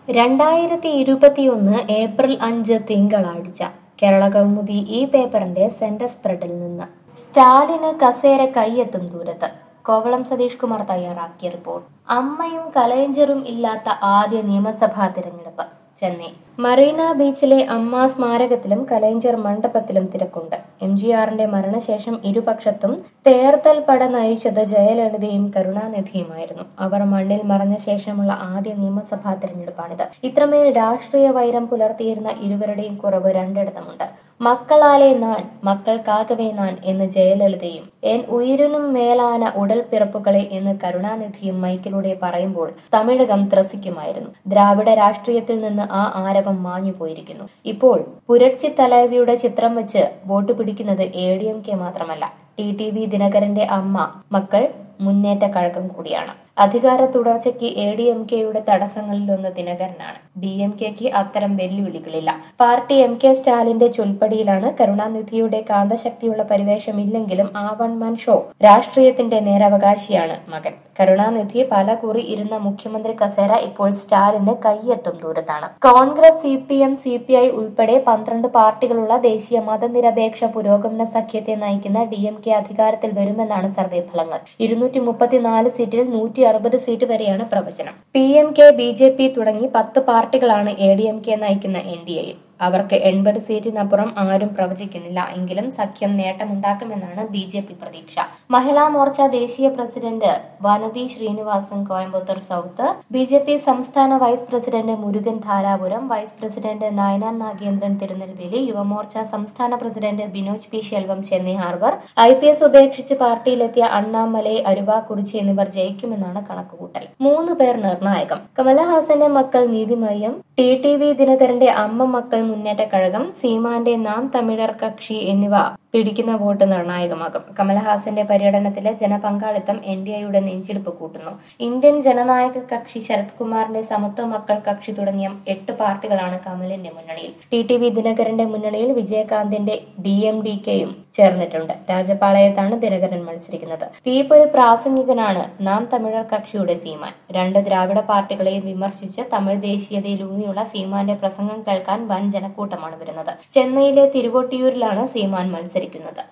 രണ്ടായിരത്തി ഇരുപത്തിയൊന്ന് ഏപ്രിൽ അഞ്ച് തിങ്കളാഴ്ച കേരള കൗമുദി ഈ പേപ്പറിന്റെ സെന്റർ സ്പ്രെഡിൽ നിന്ന് സ്റ്റാലിന് കസേര കൈയെത്തും ദൂരത്ത് കോവളം സതീഷ് കുമാർ തയ്യാറാക്കിയ റിപ്പോർട്ട് അമ്മയും കലയഞ്ചറും ഇല്ലാത്ത ആദ്യ നിയമസഭാ തിരഞ്ഞെടുപ്പ് ചെന്നൈ മറീന ബീച്ചിലെ അമ്മ സ്മാരകത്തിലും കലൈഞ്ചർ മണ്ഡപത്തിലും തിരക്കുണ്ട് എം ജി ആറിന്റെ മരണശേഷം ഇരുപക്ഷത്തും തേർത്തൽ പട നയിച്ചത് ജയലളിതയും കരുണാനിധിയുമായിരുന്നു അവർ മണ്ണിൽ മറഞ്ഞ ശേഷമുള്ള ആദ്യ നിയമസഭാ തിരഞ്ഞെടുപ്പാണിത് ഇത്രമേൽ രാഷ്ട്രീയ വൈരം പുലർത്തിയിരുന്ന ഇരുവരുടെയും കുറവ് രണ്ടിടത്തുമുണ്ട് മക്കളാലെ നാൻ മക്കൾക്കാകവേ നാൻ എന്ന് ജയലളിതയും എൻ ഉയിരിനും മേലാന ഉടൽ പിറപ്പുകളെ എന്ന് കരുണാനിധിയും മൈക്കിലൂടെ പറയുമ്പോൾ തമിഴകം ത്രസിക്കുമായിരുന്നു ദ്രാവിഡ രാഷ്ട്രീയത്തിൽ നിന്ന് ആ ആരവം മാഞ്ഞു പോയിരിക്കുന്നു ഇപ്പോൾ പുരട്ചി തലവിയുടെ ചിത്രം വെച്ച് വോട്ട് പിടിക്കുന്നത് എ ഡി എം കെ മാത്രമല്ല ടി ടി വി ദിനകരന്റെ അമ്മ മക്കൾ മുന്നേറ്റ കഴകം കൂടിയാണ് അധികാര തുടർച്ചയ്ക്ക് എ ഡി എം കെയുടെ തടസ്സങ്ങളിലൊന്ന് ദിനകരനാണ് ഡി എം കെക്ക് അത്തരം വെല്ലുവിളികളില്ല പാർട്ടി എം കെ സ്റ്റാലിന്റെ ചൊൽപ്പടിയിലാണ് കരുണാനിധിയുടെ കാന്തശക്തിയുള്ള പരിവേഷമില്ലെങ്കിലും ആ വൺ മൻ ഷോ രാഷ്ട്രീയത്തിന്റെ നേരവകാശിയാണ് മകൻ കരുണാനിധി പല കുറി ഇരുന്ന മുഖ്യമന്ത്രി കസേര ഇപ്പോൾ സ്റ്റാലിന് കൈയെത്തും ദൂരത്താണ് Congress C P M C P I ഉൾപ്പെടെ പന്ത്രണ്ട് പാർട്ടികളുള്ള ദേശീയ മതനിരപേക്ഷ പുരോഗമന സഖ്യത്തെ നയിക്കുന്ന ഡി എം കെ അധികാരത്തിൽ വരുമെന്നാണ് സർവേ ഫലങ്ങൾ ഇരുന്നൂറ്റി മുപ്പത്തിനാല് സീറ്റിൽ നൂറ്റി അറുപത് സീറ്റ് വരെയാണ് പ്രവചനം P M K B J P തുടങ്ങി പത്ത് പാർട്ടികളാണ് എ ഡി എം കെ നയിക്കുന്ന എൻ ഡി എയിൽ അവർക്ക് എൺപത് സീറ്റിനപ്പുറം ആരും പ്രവചിക്കുന്നില്ല എങ്കിലും സഖ്യം നേട്ടമുണ്ടാക്കുമെന്നാണ് ബി ജെ പി പ്രതീക്ഷ മഹിളാ മോർച്ച ദേശീയ president Vanathi Srinivasan Coimbatore south B J P സംസ്ഥാന vice president Murugan Dharapuram vice president Nainar Nagendran Tirunelveli Yuvamorcha സംസ്ഥാന president Binoj P Selvam Chennai harbour I P S ഉപേക്ഷിച്ച് പാർട്ടിയിലെത്തിയ അണ്ണാമലൈ അരുവാക്കുറിച്ചി എന്നിവർ ജയിക്കുമെന്നാണ് കണക്കുകൂട്ടൽ മൂന്ന് പേർ നിർണായകം കമലഹാസന്റെ Makkal Neethimaiam T T V ദിനകരന്റെ അമ്മ മക്കൾ മുന്നേറ്റ കഴകം സീമാന്റെ നാം തമിഴർ കക്ഷി എന്നിവ പിടിക്കുന്ന വോട്ട് നിർണായകമാകും കമലഹാസന്റെ പര്യടനത്തിലെ ജനപങ്കാളിത്തം എൻ ഡി എയുടെ നെഞ്ചിരിപ്പ് കൂട്ടുന്നു ഇന്ത്യൻ ജനനായക കക്ഷി ശരത് കുമാറിന്റെ സമത്വ മക്കൾ കക്ഷി തുടങ്ങിയ എട്ട് പാർട്ടികളാണ് കമലിന്റെ മുന്നണിയിൽ ടി ടി വി ദിനകരന്റെ മുന്നണിയിൽ വിജയകാന്തിന്റെ ഡി എം ഡി കെയും ചേർന്നിട്ടുണ്ട് രാജപാളയത്താണ് ദിനകരൻ മത്സരിക്കുന്നത് തീപ്പൊരു പ്രാസംഗികനാണ് നാം തമിഴർ കക്ഷിയുടെ സീമാൻ രണ്ട് ദ്രാവിഡ പാർട്ടികളെയും വിമർശിച്ച് തമിഴ് ദേശീയതയിലൂന്നിയുള്ള സീമാന്റെ പ്രസംഗം കേൾക്കാൻ വൻ ജനക്കൂട്ടമാണ് വരുന്നത് ചെന്നൈയിലെ തിരുവൊട്ടിയൂരിലാണ് സീമാൻ മത്സരിക്കുന്നത്